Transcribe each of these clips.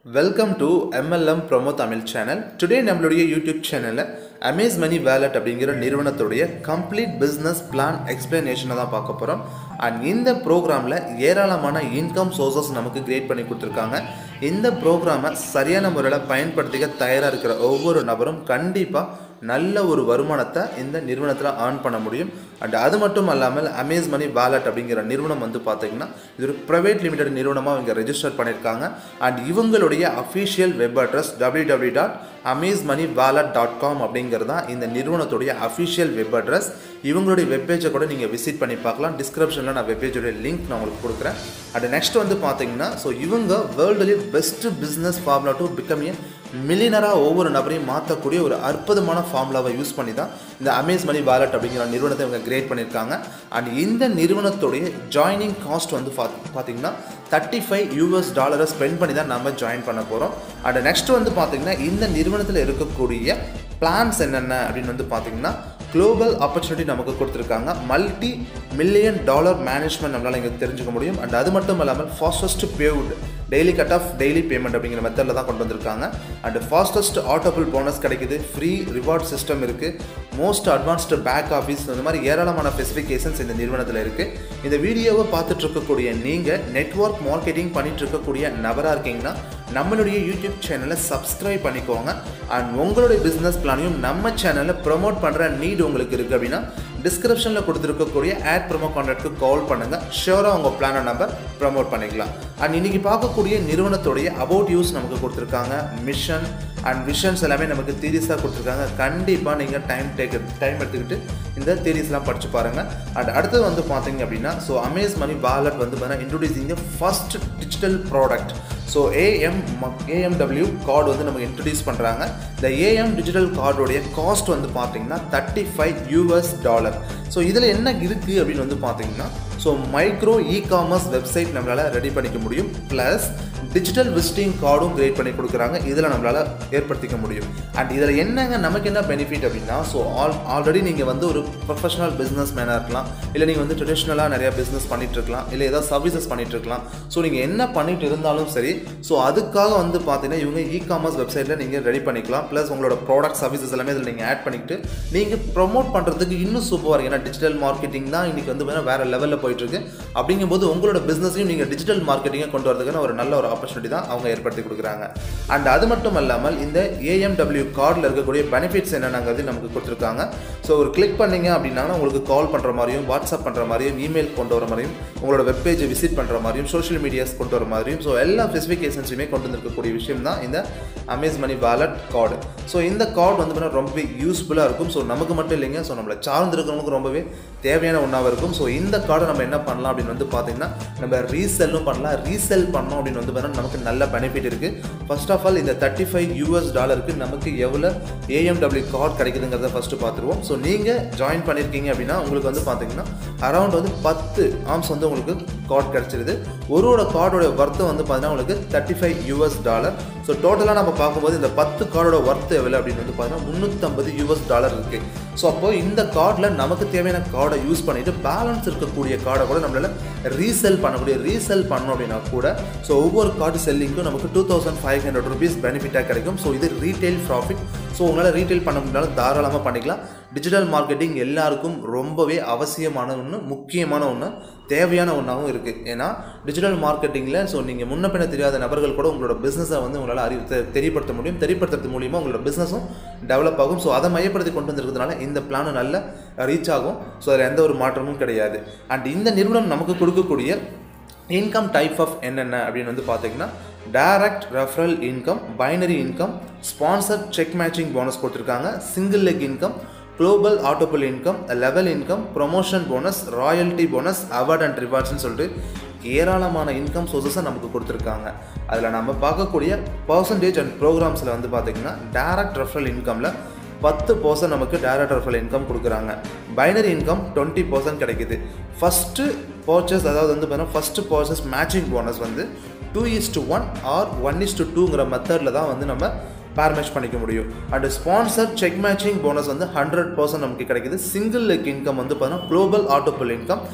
welcome to MLM promo Tamil channel today நம்மளுடைய YouTube சேனலில் Amaze மணி Wallet அப்படிங்கிற நிறுவனத்துடைய கம்ப்ளீட் பிஸ்னஸ் பிளான் எக்ஸ்பிளனேஷனை தான் பார்க்க போகிறோம் அண்ட் இந்த ப்ரோக்ராமில் ஏராளமான இன்கம் சோர்சஸ் நமக்கு கிரியேட் பண்ணி கொடுத்துருக்காங்க இந்த ப்ரோக்ராமை சரியான முறையில் பயன்படுத்திக்க தயாராக இருக்கிற ஒவ்வொரு நபரும் கண்டிப்பாக நல்ல ஒரு வருமானத்தை இந்த நிறுவனத்தில் ஏர்ன் பண்ண முடியும் அண்ட் அது மட்டும் அல்லாமல் அமேஸ் மணி வேலட் அப்படிங்கிற நிறுவனம் வந்து பார்த்தீங்கன்னா இது ஒரு ப்ரைவேட் லிமிடெட் நிறுவனமாக இவங்க ரெஜிஸ்டர் பண்ணியிருக்காங்க அண்ட் இவங்களுடைய official web address W W dot amaze மணி வேலட் டாட் காம் அப்படிங்கிறது தான் இந்த நிறுவனத்துடைய அஃபிஷியல் வெப் அட்ரஸ் இவங்களுடைய வெப்பேஜை கூட நீங்கள் விசிட் பண்ணி பார்க்கலாம் டிஸ்கிரிப்ஷனில் நான் வெப்பேஜோடைய லிங்க் நான் உங்களுக்கு கொடுக்குறேன் அண்ட் நெக்ஸ்ட் வந்து பார்த்தீங்கன்னா ஸோ இவங்க வேர்ல்டுலேயே best business formula to become a மில்லியனராக ஒவ்வொரு நபரையும் மாற்றக்கூடிய ஒரு அற்புதமான ஃபார்முலாவை யூஸ் பண்ணி தான் இந்த அமேஸ் மணி வாலெட் அப்படிங்கிற நிறுவனத்தை இவங்க கிரியேட் பண்ணியிருக்காங்க அண்ட் இந்த நிறுவனத்துடைய ஜாயினிங் காஸ்ட் வந்து பார்த்து பார்த்தீங்கன்னா தேர்ட்டி ஃபைவ் யூஎஸ் டாலரை ஸ்பெண்ட் பண்ணி தான் நம்ம ஜாயின் பண்ண போகிறோம் அண்ட் நெக்ஸ்ட் வந்து பார்த்தீங்கன்னா இந்த நிறுவனத்தில் இருக்கக்கூடிய பிளான்ஸ் என்னென்ன அப்படின்னு வந்து பார்த்தீங்கன்னா குளோபல் ஆப்பர்ச்சுனிட்டி நமக்கு கொடுத்துருக்காங்க மல்டி மில்லியன் டாலர் மேனேஜ்மெண்ட் நம்மளால் இங்கே தெரிஞ்சுக்க முடியும் அண்ட் அது மட்டும் இல்லாமல் fastest payout daily cut off daily payment அப்படிங்கிற மெத்தடில் தான் கொண்டு வந்திருக்காங்க அண்ட் ஃபாஸ்டஸ்ட் ஆட்டோபிள் போனஸ் கிடைக்குது ஃப்ரீ ரிவார்ட் சிஸ்டம் இருக்குது மோஸ்ட் அட்வான்ஸ்டு பேக் ஆஃபீஸ் இந்த மாதிரி ஏராளமான ஸ்பெசிஃபிகேஷன்ஸ் இந்த நிறுவனத்தில் இருக்குது இந்த வீடியோவை பார்த்துட்டு இருக்கக்கூடிய நீங்கள் நெட்ஒர்க் மார்க்கெட்டிங் பண்ணிட்டு இருக்கக்கூடிய நபராக இருக்கீங்கன்னா நம்மளுடைய யூடியூப் சேனலை சப்ஸ்கிரைப் பண்ணிக்கோங்க அண்ட் உங்களுடைய பிஸ்னஸ் பிளானையும் நம்ம சேனலில் ப்ரொமோட் பண்ணுற நீட் உங்களுக்கு இருக்குது அப்படின்னா டிஸ்கிரிப்ஷனில் கொடுத்துருக்கக்கூடிய ஆட் ப்ரோமோ கான்டாக்ட்க்கு கால் பண்ணுங்கள் ஷியோராக உங்கள் பிளானை நம்பர் ப்ரமோட் பண்ணிக்கலாம் அண்ட் இன்றைக்கி பார்க்கக்கூடிய நிறுவனத்துடைய அபவுட் யூஸ் நமக்கு கொடுத்துருக்காங்க மிஷன் அண்ட் விஷன்ஸ் எல்லாமே நமக்கு தீரிஸாக கொடுத்துருக்காங்க கண்டிப்பாக நீங்கள் டைம் டேக் டைம் எடுத்துக்கிட்டு இந்த தீரிஸ்லாம் படித்து பாருங்கள் அண்ட் அடுத்தது வந்து பார்த்தீங்க அப்படின்னா ஸோ அமேஸ் மணி வாலெட் வந்து பார்த்தீங்கன்னா introducing the first digital product so AM AMW card வந்து நமக்கு இன்ட்ரடியூஸ் பண்ணுறாங்க இந்த ஏஎம் டிஜிட்டல் கார்டோடைய காஸ்ட் வந்து பார்த்தீங்கன்னா thirty five US dollar so இதில் என்ன இருக்குது அப்படின்னு வந்து பார்த்தீங்கன்னா so micro e commerce website நம்மளால் ரெடி பண்ணிக்க முடியும் ப்ளஸ் டிஜிட்டல் விசிட்டிங் கார்டும் கிரியேட் பண்ணி கொடுக்குறாங்க இதில் நம்மளால் ஏற்படுத்திக்க முடியும் அண்ட் இதில் என்னங்க நமக்கு என்ன பெனிஃபிட் அப்படின்னா ஸோ ஆல் ஆல்ரெடி நீங்கள் வந்து ஒரு ப்ரொஃபஷனல் பிஸ்னஸ் மேனாக இருக்கலாம் இல்லை நீங்கள் வந்து ட்ரெடிஷ்னலாக நிறையா பிஸ்னஸ் பண்ணிட்டு இருக்கலாம் இல்லை ஏதாவது சர்வீசஸ் பண்ணிட்டு இருக்கலாம் ஸோ நீங்கள் என்ன பண்ணிட்டு இருந்தாலும் சரி ஸோ அதுக்காக வந்து பார்த்தீங்கன்னா இவங்க இ காமர்ஸ் வெப்சைட்டில் நீங்கள் ரெடி பண்ணிக்கலாம் ப்ளஸ் உங்களோட ப்ராடக்ட் சர்வீசஸ் எல்லாமே இதில் நீங்கள் ஆட் பண்ணிக்கிட்டு நீங்கள் ப்ரொமோட் பண்ணுறதுக்கு இன்னும் சூப்பராக இருக்கும் ஏன்னா டிஜிட்டல் மார்க்கெட்டிங் தான் இன்றைக்கி வந்து பார்த்தீங்கன்னா வேறு லெவலில் போயிட்டுருக்கு அப்படிங்கும்போது உங்களோட பிஸ்னஸையும் நீங்கள் டிஜிட்டல் மார்க்கெட்டிங்கை கொண்டு வரதுக்கான ஒரு நல்ல ஒரு ஆப்பர்ச்சுனிட்டி தான் அவங்க ஏற்படுத்தி கொடுக்குறாங்க அண்ட் அது மட்டும் இல்லாமல் இந்த ஏஎம்டபிள்யூ கார்டில் இருக்கக்கூடிய பெனிஃபிட்ஸ் என்னென்னங்கிறது நமக்கு கொடுத்துருக்காங்க ஸோ ஒரு கிளிக் பண்ணீங்க அப்படின்னா உங்களுக்கு கால் பண்ணுற மாதிரியும் வாட்ஸ்அப் பண்ணுற மாதிரியும் இமெயில் கொண்டு வர மாதிரியும் உங்களோட வெப்பேஜை விசிட் பண்ணுற மாதிரியும் சோஷியல் மீடியாஸ் கொண்டு வர மாதிரியும் ஸோ எல்லா ஸ்பெசிஃபிகேஷன்ஸுமே கொண்டு வந்திருக்கக்கூடிய விஷயம் தான் இந்த Amaze Money Wallet card so இந்த கார்டு வந்து பார்த்தீங்கன்னா ரொம்பவே யூஸ்ஃபுல்லாக இருக்கும் ஸோ நமக்கு மட்டும் இல்லைங்க ஸோ நம்மளை சார்ந்திருக்கிறவங்களுக்கு ரொம்பவே தேவையான ஒன்றாக இருக்கும் ஸோ இந்த கார்டை நம்ம என்ன பண்ணலாம் அப்படின்னு வந்து பார்த்தீங்கன்னா நம்ம ரீசெல்லும் பண்ணலாம் ரீசெல் பண்ணோம் அப்படின்னு வந்து பார்த்தீங்கன்னா நமக்கு நல்ல பெனிஃபிட் இருக்குது ஃபர்ஸ்ட் ஆஃப் ஆல் இந்த தேர்ட்டி ஃபைவ் யூஎஸ் டாலருக்கு நமக்கு எவ்வளோ ஏஎம்டபிள்யூ கார்டு கிடைக்குதுங்கிறத ஃபஸ்ட்டு பார்த்துருவோம் ஸோ நீங்கள் ஜாயின் பண்ணியிருக்கீங்க அப்படின்னா உங்களுக்கு வந்து பார்த்தீங்கன்னா அரௌண்ட் வந்து பத்து ஆர்ம்ஸ் வந்து உங்களுக்கு கார்டு கிடச்சிருது ஒருவோட கார்டோட ஒர்த்து வந்து பார்த்தீங்கன்னா உங்களுக்கு thirty five US dollar so டோட்டலாக நம்ம பார்க்கும்போது இந்த பத்து கார்டோட ஒர்த்து எவ்வளோ அப்படின்னு வந்து பார்த்தீங்கன்னா முந்நூற்றம்பது யூஎஸ் டாலர் இருக்குது ஸோ அப்போ இந்த கார்டில் நமக்கு தேவையான கார்டை யூஸ் பண்ணிவிட்டு பேலன்ஸ் இருக்கக்கூடிய கார்டை கூட நம்மளால் ரீசெல் பண்ணக்கூடிய ரீசெல் பண்ணோம் அப்படின்னா கூட ஸோ ஒவ்வொரு கார்டு செல்லிங்க்கும் நமக்கு two thousand five hundred rupees பெனிஃபிட்டாக கிடைக்கும் ஸோ இது ரீட்டைல் ப்ராஃபிட் ஸோ உங்களால் ரீட்டைல் பண்ண முடியாலும் தாராளமாக பண்ணிக்கலாம் டிஜிட்டல் மார்க்கெட்டிங் எல்லாருக்கும் ரொம்பவே அவசியமான ஒன்று முக்கியமான ஒன்று தேவையான ஒன்றாகவும் இருக்குது ஏன்னா டிஜிட்டல் மார்க்கெட்டிங்கில் ஸோ நீங்கள் முன்ன பின்ன தெரியாத நபர்கள் கூட உங்களோட பிஸ்னஸை வந்து உங்களால் அறிவு தெ- தெரியப்படுத்த முடியும் தெரியப்படுத்துறது மூலியமாக உங்களோட பிஸ்னஸும் டெவலப் ஆகும் ஸோ அதை மையப்படுத்தி கொண்டு வந்திருக்கிறதுனால இந்த பிளானும் நல்ல ரீச் ஆகும் ஸோ அதில் எந்த ஒரு மாற்றமும் கிடையாது அண்ட் இந்த நிறுவனம் நமக்கு கொடுக்கக்கூடிய இன்கம் டைப் ஆஃப் என்னென்ன அப்படின்னு வந்து பார்த்தீங்கன்னா direct referral income binary income sponsor check matching bonus கொடுத்துருக்காங்க single leg income global autopool income level income promotion bonus royalty bonus award and ரிவார்ட்ஸ்னு சொல்லிட்டு ஏராளமான இன்கம் சோர்சஸை நமக்கு கொடுத்துருக்காங்க அதில் நம்ம பார்க்கக்கூடிய பர்சன்டேஜ் அண்ட் ப்ரோக்ராம்ஸில் வந்து பார்த்திங்கன்னா டைரக்ட் ரெஃபரல் இன்கமில் பத்து பர்சன்ட் நமக்கு டைரக்ட் ரெஃபரல் இன்கம் கொடுக்குறாங்க பைனரி இன்கம் டுவெண்ட்டி பர்சன்ட் கிடைக்குது ஃபஸ்ட்டு பர்ச்சேஸ் அதாவது வந்து பார்த்தீங்கன்னா ஃபஸ்ட்டு பர்ச்சேஸ் மேட்சிங் போனஸ் வந்து two is to one or one is to டூங்கிற மெத்தடில் தான் வந்து நம்ம பேர் மேட்ச் பண்ணிக்க முடியும் and sponsor check matching bonus வந்து ஹண்ட்ரட் பர்சன்ட் நமக்கு கிடைக்குது சிங்கிள் லெக் இன்கம் வந்து பார்த்தீங்கன்னா குளோபல் ஆட்டோபிள் இன்கம்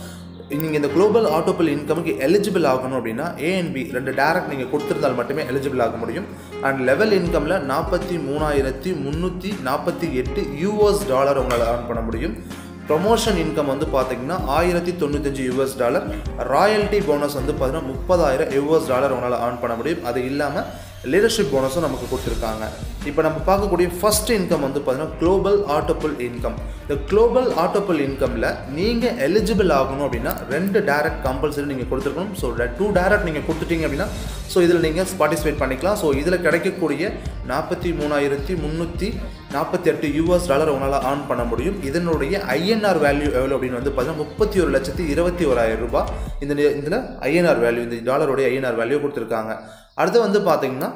நீங்கள் இந்த குளோபல் ஆட்டோபிள் இன்கமுக்கு எலிஜிபிள் ஆகணும் அப்படின்னா ஏஎன்பி ரெண்டு டேரக்ட் நீங்கள் கொடுத்துருந்தால் மட்டுமே எலிஜிபிள் ஆக முடியும் அண்ட் லெவல் இன்கமில் நாற்பத்தி மூணாயிரத்தி முந்நூற்றி நாற்பத்தி எட்டு யூஎஸ் டாலர் உங்களால் earn பண்ண முடியும் ப்ரொமோஷன் இன்கம் வந்து பார்த்தீங்கன்னா ஆயிரத்தி தொண்ணூத்தஞ்சு யூஎஸ் டாலர் ராயல்ட்டி போனஸ் வந்து பார்த்தீங்கன்னா முப்பதாயிரம் யூஎஸ் டாலர் உங்களால் earn பண்ண முடியும் அது இல்லாமல் லீடர்ஷிப் போனஸும் நமக்கு கொடுத்துருக்காங்க இப்போ நம்ம பார்க்கக்கூடிய ஃபர்ஸ்ட் இன்கம் வந்து பார்த்தீங்கன்னா குளோபல் ஆட்டோபிள் இன்கம் இந்த குளோபல் ஆட்டோபிள் இன்கமில் நீங்கள் எலிஜிபிள் ஆகணும் அப்படின்னா ரெண்டு டேரக்ட் கம்பல்சரி நீங்கள் கொடுத்துருக்கணும் ஸோ டூ டேரக்ட் நீங்கள் கொடுத்துட்டீங்க அப்படின்னா ஸோ இதில் நீங்கள் பார்ட்டிசிபேட் பண்ணிக்கலாம் ஸோ இதில் கிடைக்கக்கூடிய நாற்பத்தி மூணாயிரத்தி முந்நூற்றி நாற்பத்தி எட்டு யூஎஸ் டாலர் உங்களால் ஆன் பண்ண முடியும் இதனுடைய ஐஎன்ஆர் வேல்யூ எவ்வளோ அப்படின்னு வந்து பார்த்தீங்கன்னா முப்பத்தி ஒரு லட்சத்தி இருபத்தி ஓராயிரம் ரூபாய் இந்த இதில் ஐஎன்ஆர் வேல்யூ இந்த டாலருடைய ஐஎன்ஆர் வேல்யூ கொடுத்துருக்காங்க அடுத்து வந்து பார்த்தீங்கன்னா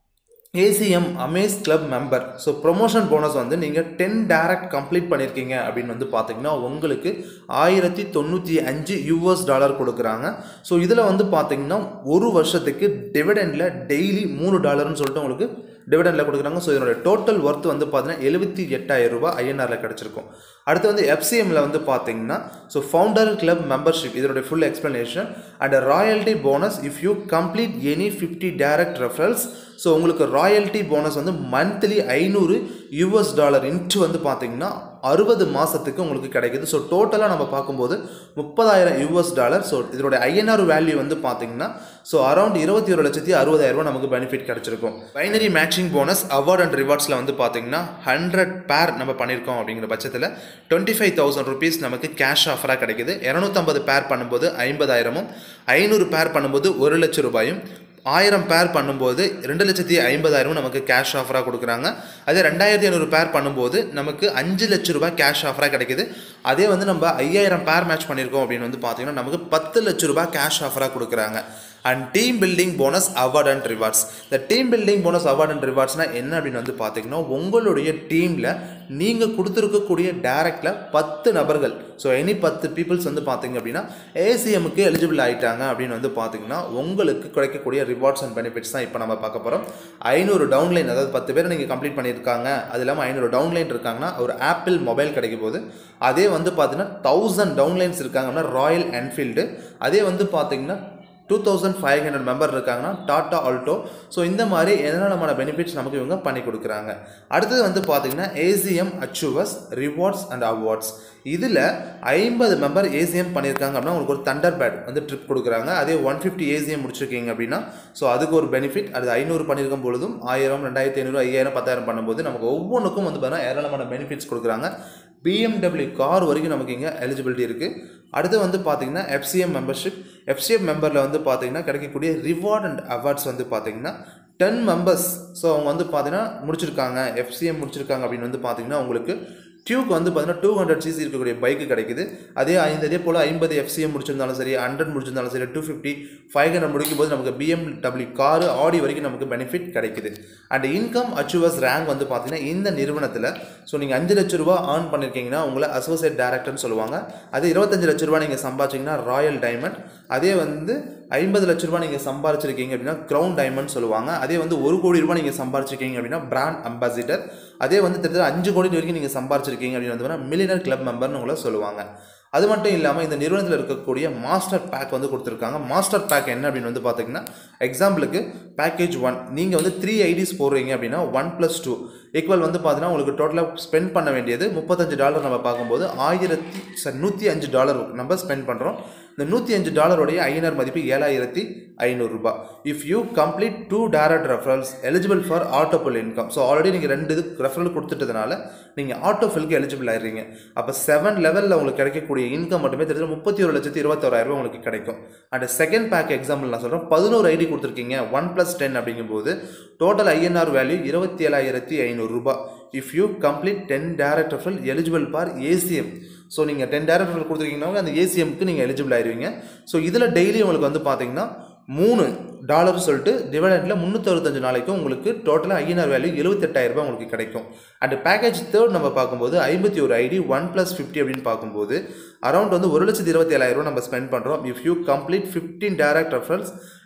ACM amaze club member so promotion bonus வந்து நீங்கள் டென் டேரக்ட் கம்ப்ளீட் பண்ணியிருக்கீங்க அப்படின்னு வந்து பார்த்தீங்கன்னா உங்களுக்கு ஆயிரத்தி தொண்ணூற்றி அஞ்சு யூஎஸ் டாலர் கொடுக்குறாங்க ஸோ இதில் வந்து பார்த்தீங்கன்னா ஒரு வருஷத்துக்கு டிவிடெண்டில் டெய்லி மூணு டாலர்னு சொல்லிட்டு உங்களுக்கு டிவிடெண்டில் கொடுக்குறாங்க ஸோ இதனோட டோட்டல் ஒர்த் வந்து பார்த்தீங்கன்னா எழுபத்தி எட்டாயிரம் ரூபாய் ஐஎன்ஆரில் கிடச்சிருக்கும் அடுத்து வந்து எஃப்சிஎம்மில் வந்து பார்த்தீங்கன்னா ஸோ ஃபவுண்டர் கிளப் மெம்பர்ஷிப் இதனுடைய full explanation and royalty bonus if you complete any fifty direct referrals so உங்களுக்கு ராயல்ட்டி போனஸ் வந்து மந்த்லி ஐநூறு யூஎஸ் டாலர் இன்ட்டு வந்து பார்த்தீங்கன்னா அறுபது மாதத்துக்கு உங்களுக்கு கிடைக்குது ஸோ டோட்டலாக நம்ம பார்க்கும்போது முப்பதாயிரம் யூஎஸ் டாலர் ஸோ இதனுடைய ஐஎன்ஆர் வேல்யூ வந்து பார்த்தீங்கன்னா ஸோ அரௌண்ட் இருபத்தி ஒரு லட்சத்தி அறுபதாயிரம் ரூபாய் நமக்கு பெனிஃபிட் கிடைச்சிருக்கும் binary matching bonus award and ரிவார்ட்ஸில் வந்து பார்த்தீங்கன்னா ஹண்ட்ரட் பேர் நம்ம பண்ணியிருக்கோம் அப்படிங்கிற பட்சத்தில் டுவெண்ட்டி ஃபைவ் தௌசண்ட் ருபீஸ் நமக்கு கேஷ் ஆஃபராக கிடைக்குது இரநூத்தம்பது பேர் பண்ணும்போது ஐம்பதாயிரமும் ஐநூறு பேர் பண்ணும்போது ஒரு லட்சம் ரூபாயும் ஆயிரம் பேர் பண்ணும்போது ரெண்டு லட்சத்தி ஐம்பதாயிரம் நமக்கு கேஷ் ஆஃபராக கொடுக்குறாங்க அதே ரெண்டாயிரத்தி ஐநூறு பேர் பண்ணும்போது நமக்கு அஞ்சு லட்ச ரூபாய் கேஷ் ஆஃபராக கிடைக்குது அதே வந்து நம்ம ஐயாயிரம் பேர் மேட்ச் பண்ணியிருக்கோம் அப்படின்னு வந்து பார்த்தீங்கன்னா நமக்கு பத்து லட்ச ரூபாய் கேஷ் ஆஃபராக கொடுக்குறாங்க and team building bonus award and rewards இந்த team building bonus award and ரிவார்ட்ஸ்னால் என்ன அப்படின்னு வந்து பார்த்தீங்கன்னா உங்களுடைய டீமில் நீங்கள் கொடுத்துருக்கக்கூடிய டேரக்டில் பத்து நபர்கள் ஸோ எனி பத்து பீப்புள்ஸ் வந்து பார்த்தீங்க அப்படின்னா ஏசிஎம்முக்கு எலிஜிபிள் ஆகிட்டாங்க அப்படின்னு வந்து பார்த்தீங்கன்னா உங்களுக்கு கிடைக்கக்கூடிய ரிவார்ட்ஸ் அண்ட் பெனிஃபிட்ஸ் தான் இப்போ நம்ம பார்க்க போகிறோம் ஐநூறு டவுன்லைன் அதாவது பத்து பேர் நீங்கள் கம்ப்ளீட் பண்ணியிருக்காங்க அது இல்லாமல் ஐநூறு டவுன்லைன் இருக்காங்கன்னா ஒரு ஆப்பிள் மொபைல் கிடைக்கும் போது அதே வந்து பார்த்தீங்கன்னா தௌசண்ட் டவுன்லைன்ஸ் இருக்காங்கன்னா ராயல் என்ஃபீல்டு அதே வந்து பார்த்தீங்கன்னா two thousand five hundred member இருக்காங்கன்னா டாட்டா ஆல்டோ ஸோ இந்த மாதிரி என்னென்னமான பெனிஃபிட்ஸ் நமக்கு இவங்க பண்ணி கொடுக்குறாங்க அடுத்தது வந்து பார்த்தீங்கன்னா ACM achievers rewards and awards இதில் ஐம்பது மெம்பர் ஏசிஎம் பண்ணியிருக்காங்க அப்படின்னா உங்களுக்கு ஒரு தண்டர் பேட் வந்து ட்ரிப் கொடுக்குறாங்க அதே ஒன் ஃபிஃப்டி ஏசிஎம் முடிச்சிருக்கீங்க அப்படின்னா ஸோ அதுக்கு ஒரு பெனிஃபிட் அது ஐநூறு பண்ணியிருக்கும் பொழுதும் ஆயிரம் ரெண்டாயிரத்தி ஐநூறு ஐயாயிரம் பத்தாயிரம் பண்ணும்போது நமக்கு ஒவ்வொன்றுக்கும் வந்து பார்த்தீங்கன்னா ஏராளமான பெனிஃபிட்ஸ் கொடுக்குறாங்க பிஎம்டபிள்யூ கார் வரைக்கும் நமக்கு இங்கே எலிஜிபிலிட்டி இருக்குது அடுத்து வந்து பார்த்தீங்கன்னா எஃப்சிஎம் மெம்பர்ஷிப் எஃப்சிஎம் மெம்பரில் வந்து பார்த்தீங்கன்னா கிடைக்கக்கூடிய ரிவார்ட் அண்ட் அவார்ட்ஸ் வந்து பார்த்தீங்கன்னா டென் மெம்பர்ஸ் ஸோ அவங்க வந்து பார்த்தீங்கன்னா முடிச்சிருக்காங்க எஃப்சிஎம் முடிச்சிருக்காங்க அப்படின்னு வந்து பார்த்தீங்கன்னா உங்களுக்கு டியூக் வந்து பார்த்தீங்கன்னா டூ ஹண்ட்ரட் சிசி இருக்கக்கூடிய பைக்கு கிடைக்குது அதே ஐந்து இதே போல் ஐம்பது எஃப்சிஎம் முடிச்சிருந்தாலும் சரி ஹண்ட்ரட் முடிச்சிருந்தாலும் சரி டூ ஃபிஃப்டி ஃபைவ் ஹண்ட்ரட் முடிக்கும் போது நமக்கு பிஎம்டபிள்யூ காரு ஆடி வரைக்கும் நமக்கு பெனிஃபிட் கிடைக்குது அண்ட் இன்கம் அச்சீவர்ஸ் ரேங்க் வந்து பார்த்தீங்கன்னா இந்த நிறுவனத்தில் ஸோ நீங்கள் அஞ்சு லட்ச ரூபா ஏர்ன் பண்ணியிருக்கீங்கன்னா உங்களை அசோசியேட் டேரக்டர்னு சொல்லுவாங்க அதே இருபத்தஞ்சு லட்ச ரூபா நீங்கள் சம்பாதிச்சிங்கன்னா ராயல் டைமண்ட் அதே வந்து ஐம்பது லட்ச ரூபா நீங்கள் சம்பாரிச்சிருக்கீங்க அப்படின்னா க்ரௌன் டைமண்ட் சொல்லுவாங்க அதே வந்து ஒரு கோடி ரூபாய் நீங்கள் சம்பாரிச்சிருக்கீங்க அப்படின்னா பிராண்ட் அம்பாசிடர் அதே வந்து கிட்டத்தட்ட அஞ்சு கோடி வரைக்கும் நீங்கள் சம்பாரிச்சிருக்கீங்க அப்படின்னு வந்து மில்லியனர் கிளப் மெம்பர்னு உங்களை சொல்லுவாங்க அது மட்டும் இல்லாமல் இந்த நிறுவனத்தில் இருக்கக்கூடிய மாஸ்டர் பேக் வந்து கொடுத்துருக்காங்க மாஸ்டர் பேக் என்ன அப்படின்னு வந்து பார்த்தீங்கன்னா எக்ஸாம்பிளுக்கு பேக்கேஜ் ஒன் நீங்கள் வந்து த்ரீ ஐடிஸ் போடுறீங்க அப்படின்னா ஒன் ப்ளஸ் டூ ஈக்குவல் வந்து பார்த்தீங்கன்னா உங்களுக்கு டோட்டலாக ஸ்பெண்ட் பண்ண வேண்டியது முப்பத்தஞ்சு டாலர் நம்ம பார்க்கும்போது ஆயிரத்தி சார் நூற்றி அஞ்சு டாலர் நம்ம ஸ்பெண்ட் பண்ணுறோம் இந்த நூற்றி அஞ்சு டாலருடைய ஐநர் மதிப்பு ஏழாயிரத்தி ஐநூறுரூபா if you complete two direct referrals eligible for autopool income so already நீங்கள் ரெண்டு இது ரெஃபரல் கொடுத்துட்டதுனால நீங்கள் ஆட்டோஃபில்க்கு எலிஜிபிள் ஆயிடுறீங்க அப்போ செவன் லெவலில் உங்களுக்கு கிடைக்கக்கூடிய இன்கம் மட்டுமே தெரிஞ்சு முப்பத்தி ஒரு லட்சத்தி இருபத்தோராயிரம் ரூபாய் உங்களுக்கு கிடைக்கும் அண்ட் செகண்ட் பேக் எக்ஸாம்பிள் நான் சொல்கிறேன் பதினோரு ஐடி கொடுத்துருக்கீங்க ஒன் ப்ளஸ் டென் அப்படிங்கும்போது டோட்டல் ஐஎன்ஆர் வேல்யூ இருபத்தி ஏழாயிரத்தி ஐநூறுரூபா if you complete ten direct referral eligible for ACM so நீங்கள் டென் டேரக்ட் ரெஃபரல் கொடுத்துருக்கீங்கன்னா அந்த ஏசிஎம்க்கு நீங்கள் எலிஜிபிள் ஆயிருவீங்க ஸோ இதில் டெய்லி உங்களுக்கு வந்து பார்த்தீங்கன்னா மூணு டாலர் சொல்லிட்டு டிவைடண்டில் முந்நூற்றறுபத்தஞ்சு நாளைக்கும் உங்களுக்கு டோட்டலாக ஐஎன்ஆர் வேல்யூ எழுபத்தெட்டாயிரம் ரூபாய் உங்களுக்கு கிடைக்கும் அண்ட் பேக்கேஜ் தேர்ட் நம்ம பார்க்கும்போது ஐம்பத்தி ஒரு ஐடி ஒன் ப்ளஸ் ஃபிஃப்டி அப்படின்னு பார்க்கும்போது அரௌண்ட் வந்து ஒரு லட்சத்தி இருபத்தி ஏழாயிரம் ரூபாய் நம்ம ஸ்பெண்ட் பண்ணுறோம் if you complete fifteen direct referrals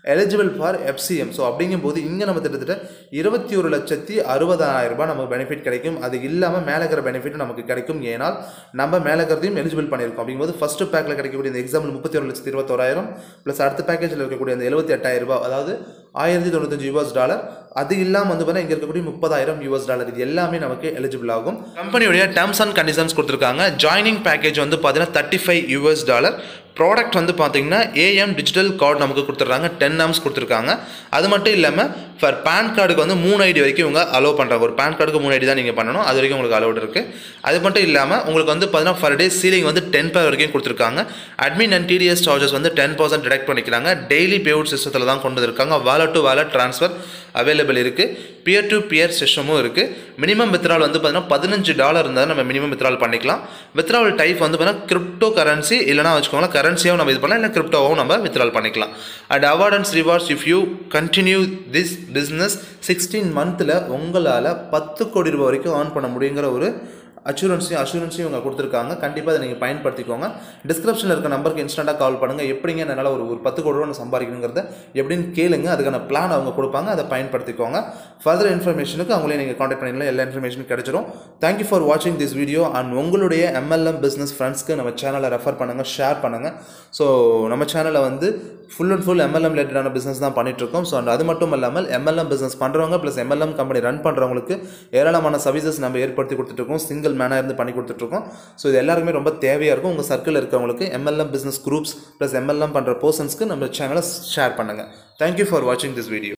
eligible for FCM so அப்படிங்கும்போது இங்கே நம்ம கிட்டத்தட்ட இருபத்தி ஒரு லட்சத்தி அறுபதாயிரம் ரூபாய் நமக்கு பெனிஃபிட் கிடைக்கும் அது இல்லாமல் மேலே இருக்கிற பெனிஃபிட் நமக்கு கிடைக்கும் ஏனால் நம்ம மேலே இருக்கிறதையும் எலிஜிபிள் பண்ணியிருக்கோம் அப்படிங்கும்போது ஃபஸ்ட்டு பேக்கில் கிடைக்கக்கூடிய இந்த எக்ஸாம்பிள் முப்பத்தி ஒரு லட்சத்தி இருபத்தோராயிரம் ப்ளஸ் அடுத்த பேக்கேஜில் இருக்கக்கூடிய அந்த எழுபத்தி எட்டாயிரம் ரூபாய் அதாவது ஆயிரத்தி தொண்ணூத்தஞ்சு யூஎஸ் டாலர் அது இல்லாமல் வந்து பார்த்தீங்கன்னா இங்கே இருக்கக்கூடிய முப்பதாயிரம் யூஎஸ் டாலர் இது எல்லாமே நமக்கு எலிஜிபிள் ஆகும் கம்பெனியுடைய டேர்ம்ஸ் அண்ட் கண்டிஷன்ஸ் கொடுத்துருக்காங்க ஜாயினிங் பேக்கேஜ் வந்து பார்த்தீங்கன்னா thirty five US dollar product வந்து பார்த்தீங்கன்னா ஏஎம் டிஜிட்டல் கார்டு நமக்கு கொடுத்துட்றாங்க டென் ஆம்ஸ் கொடுத்துருக்காங்க அது மட்டும் இல்லாமல் ஃபார் பேன் கார்டுக்கு வந்து மூணு ஐடி வரைக்கும் இவங்க அலோவ் பண்ணுறாங்க ஒரு பேன் கார்டுக்கு மூணு ஐடி தான் நீங்கள் பண்ணணும் அது வரைக்கும் உங்களுக்கு அலோட் இருக்குது அது மட்டும் இல்லாமல் உங்களுக்கு வந்து பார்த்தீங்கன்னா ஃபர் டே சீலிங் வந்து டென் பேர் வரைக்கும் கொடுத்துருக்காங்க அட்மின் அண்ட் டிடிஎஸ் சார்ஜஸ் வந்து டென் பர்சன்ட் டிடெக்ட் பண்ணிக்கிறாங்க டெய்லி பேவுட் சிஸ்டத்தில் தான் கொண்டு வந்திருக்காங்க wallet to wallet transfer available இருக்குது பியர் டு பியர் சிஸ்டமும் இருக்குது மினிமம் வித்ரால் வந்து பார்த்தீங்கன்னா பதினஞ்சு டாலர் இருந்தால் நம்ம மினிமம் வித்ரால் பண்ணிக்கலாம் வித்ராவல் டைப் வந்து பார்த்தீங்கன்னா கிரிப்டோ கரன்சி இல்லைனா வச்சுக்கோங்களேன் கரன்சியாகவும் நம்ம இது பண்ணலாம் இல்லை கிரிப்டோவும் நம்ம வித்ரால் பண்ணிக்கலாம் and award and rewards if you continue this business sixteen மந்த்தில் உங்களால் பத்து கோடி ரூபாய் வரைக்கும் ஏர்ன் பண்ண முடியுங்கிற ஒரு அச்சூரன்ஸையும் அஷூரன்ஸையும் இவங்க கொடுத்துருக்காங்க கண்டிப்பாக அதை நீங்கள் பயன்படுத்திக்கோங்க டிஸ்கிரிப்ஷனில் இருக்க நம்பருக்கு இன்ஸ்டண்ட்டாக கால் பண்ணுங்கள் எப்படிங்க என்னால் ஒரு ஒரு பத்து கோடி ரூபா நான் சம்பாதிக்கணுங்கிறத எப்படின்னு கேளுங்க அதுக்கான பிளான் அவங்க கொடுப்பாங்க அதை பயன்படுத்திக்கோங்க ஃபர்தர் இன்ஃபர்மேஷனுக்கு அவங்களே நீங்கள் காண்டாக்ட் பண்ணிக்கலாம் எல்லா இன்ஃபர்மேஷனும் கிடைச்சிரும் தேங்க்யூ ஃபார் வாட்சிங் திஸ் வீடியோ அண்ட் உங்களுடைய எம்எல்எம் பிஸ்னஸ் ஃப்ரெண்ட்ஸ்க்கு நம்ம சேனலை ரெஃபர் பண்ணுங்கள் ஷேர் பண்ணுங்கள் ஸோ நம்ம சேனலில் வந்து ஃபுல் அண்ட் ஃபுல் எம்எல்எம் ரிலேட்டடான பிஸ்னஸ் தான் பண்ணிகிட்ருக்கோம் ஸோ அண்ட் அது மட்டும் இல்லாமல் எம்எல்எம் பிஸ்னஸ் பண்ணுறவங்க ப்ளஸ் எம்எல்எம் கம்பெனி ரன் பண்ணுறவங்களுக்கு ஏராளமான சர்வீசஸ் நம்ம ஏற்படுத்தி கொடுத்துட்ருக்கோம் சிங்கிள் மேனாக இருந்து பண்ணி கொடுத்துட்ருக்கோம் ஸோ இது எல்லாருக்குமே ரொம்ப தேவையாக இருக்கும் உங்கள் சர்க்கிள் இருக்கவங்களுக்கு MLM business groups plus MLM பண்ணுற பர்சன்ஸ்க்கு நம்ம சேனலை ஷேர் பண்ணுங்கள் தேங்க்யூ ஃபார் வாட்சிங் திஸ் வீடியோ